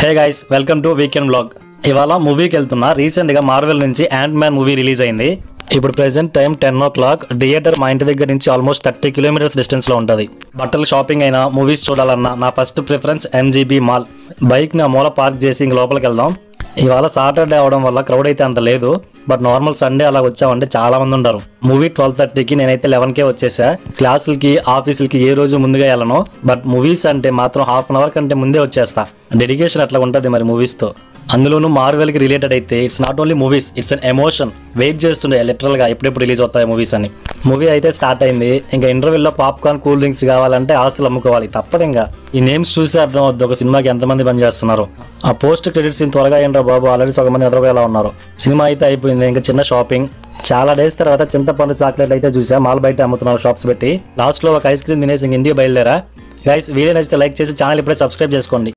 hey guys welcome to weekend blog ఇవాళ మూవీకి వెళ్తున్నా రీసెంట్ గా మార్వెల్ నుంచి యాంట్ మ్యాన్ మూవీ రిలీజ్ అయింది ఇప్పుడు present time ten o'clock theatre మా ఇంటి దగ్గర నుంచి ఆల్మోస్ట్ థర్టీ కిలోమీటర్స్ డిస్టెన్స్ లో ఉంటుంది బట్టలు షాపింగ్ అయినా మూవీస్ చూడాలన్నా నా first preference MGB mall bike ని ఆ మూల పార్క్ చేసి ఇంక లోపలికి వెళ్దాం ఇవాళ సాటర్డే అవడం వల్ల క్రౌడ్ అయితే అంత లేదు బట్ నార్మల్ సండే అలా వచ్చామంటే చాలా మంది ఉండరు మూవీ ట్వెల్వ్ థర్టీకి నేనైతే లెవెన్ కే వచ్చేసా క్లాసులకి ఆఫీసులకి ఏ రోజు ముందుగా వెళ్ళను బట్ మూవీస్ అంటే మాత్రం హాఫ్ అన్ అవర్ కంటే ముందే వచ్చేస్తా డెడికేషన్ అట్లా ఉంటుంది మరి మూవీస్ తో అందులోనూ మార్వెల్ కి రిలేటెడ్ అయితే it's not only movies it's an emotion wait చేస్తుండే లిటరల్ గా ఎప్పుడెప్పుడు రిలీజ్ అవుతాయి మూవీస్ అని మూవీ అయితే స్టార్ట్ అయింది ఇంకా ఇంటర్వెల్ లో పాప్కార్న్ కూల్ డ్రింక్స్ కావాలంటే ఆస్తులు అమ్ముకోవాలి తప్పదు ఇంకా ఈ నేమ్స్ చూసి అర్థం అవుద్ది ఒక సినిమాకి ఎంతమంది పని చేస్తున్నారు ఆ పోస్ట్ క్రెడిట్స్ త్వరగా ఏంట్రా బాబు ఆల్రెడీ సగం మంది నిద్రపోయేలా ఉన్నారు సినిమా అయితే అయిపోయింది ఇంకా చిన్న షాపింగ్ చాలా డేస్ తర్వాత చింతపండు చాక్లెట్ అయితే చూసా మాల్ బయట అమ్ముతున్నారు షాప్స్ పెట్టి లాస్ట్ లో ఒక ఐస్ క్రీమ్ తినేసి ఇంక ఇంటికి బయలుదేరా గైస్ వీడియో నచ్చితే లైక్ చేసి ఛానల్ ఇప్పుడే సబ్స్క్రైబ్ చేసుకోండి